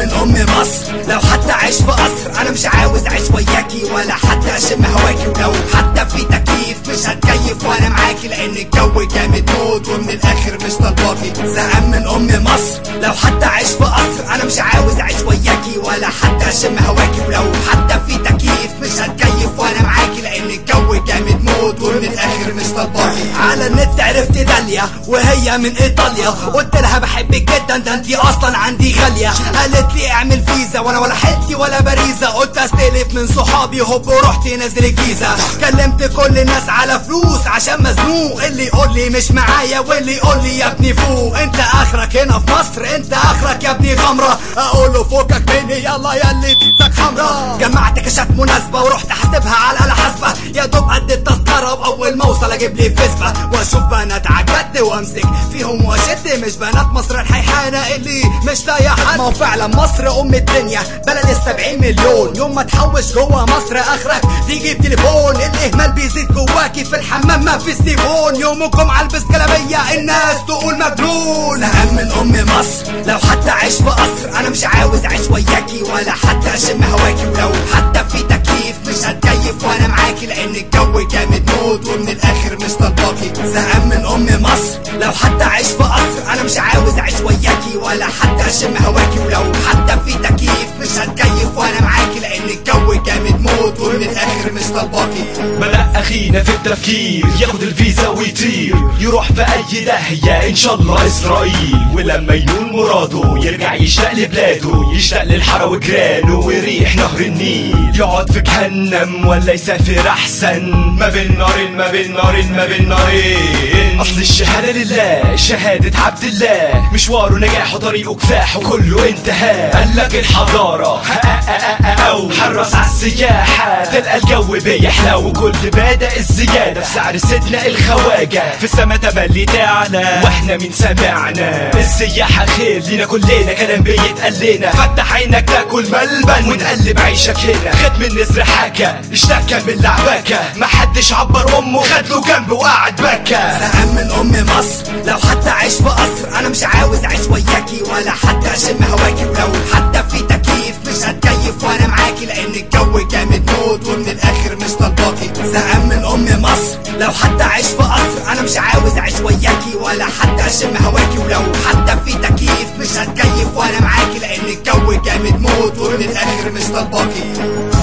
من ام مصر لو حتى عيش في قصر انا مش عاوز اعيش وياكي ولا حتى اشم هواكي ولو حتى في تكييف مش هتكيف وانا معاكي لان الجو جامد موت ومن الاخر مش طالباكي زهقان من ام مصر لو حتى عيش في قصر انا مش عاوز اعيش وياكي ولا حتى اشم هواكي ولو حتى في تكييف مش هتكيف وانا معاكي لان الجو جامد موت ومن الاخر مش طالباكي على النت عرفت داليا وهي من ايطاليا قلت لها بحبك جدا ده انتي اصلا عندي غاليه قالت لي اعمل فيزا وانا ولا حلتي ولا باريزا قلت استلف من صحابي هوب ورحت نازل الجيزه كلمت كل الناس على فلوس عشان مزنوق اللي يقول لي مش معايا واللي يقول لي يا ابني فوق انت اخرك هنا في مصر انت اخرك يا ابني غمره اقول له فوقك مني يلا يا اللي تيتك حمرا جمعت كشات مناسبه ورحت احسبها على الاله حاسبه يا دوب قد التذكره واول ما اوصل اجيب لي فيسبا واشوف بنات عجبت وامسك فيهم واشد مش بنات مصر الحيحانه اللي مش لاقيه حد ما هو فعلا مصر ام الدنيا بلد السبعين مليون يوم ما تحوش جوه مصر اخرك تجيب تليفون الاهمال بيزيد جواكي في الحمام ما في سيفون يومكم على البس جلابيه الناس تقول مجنون زهقان من ام مصر لو حتى عيش في قصر انا مش عاوز اعيش وياكي ولا حتى اشم هواكي ولو حتى في تكييف مش هتكيف وانا معاكي لان الجو جامد موت ومن الاخر مش طالباكي زهقان من ام مصر لو حتى عيش في قصر انا مش عاوز اعيش وياكي ولا حتى اشم هواكي ولو حتى في تكييف مش هتكيف وانا معاكي لان الجو جامد موت ومن الاخر مش طالباكي بدأ أخينا في التفكير ياخد الفيزا ويطير يروح في أي داهية إن شاء الله إسرائيل ولما ينول مراده يرجع يشتاق لبلاده يشتاق للحارة وجيرانه ويريح نهر النيل يقعد في جهنم ولا يسافر أحسن ما بين نارين ما بين نارين ما بين نارين أصل الشهادة لله شهادة عبد الله مشواره نجاحه طريقه كفاحه كله انتهى قال لك الحضارة أو حرص على السياحة تلقى الجو بيحلى وكل بدأ الزيادة في سعر سيدنا الخواجة في السما تملي تعلى واحنا من سمعنا السياحة خير لينا كلنا كلام بيتقال لنا فتح عينك تاكل ملبن وتقلب عيشك هنا خد من النسر حكى اشتكى من لعبكة محدش عبر امه خد له جنب وقعد بكى زهقان من ام مصر لو حتى عيش في قصر انا مش عاوز اعيش وياكي ولا حتى اشم هواكي ولو حتى في تكييف مش هتكيف وانا معاكي لان الجو جامد موت ومن الاخر مش طالباكي زهقان من ام مصر لو حتى عيش في قصر انا مش عاوز اعيش وياكي ولا حتى اشم هواكي ولو حتى في تكييف مش هتكيف وانا معاكي لان الجو جامد موت ومن الاخر مش طالباكي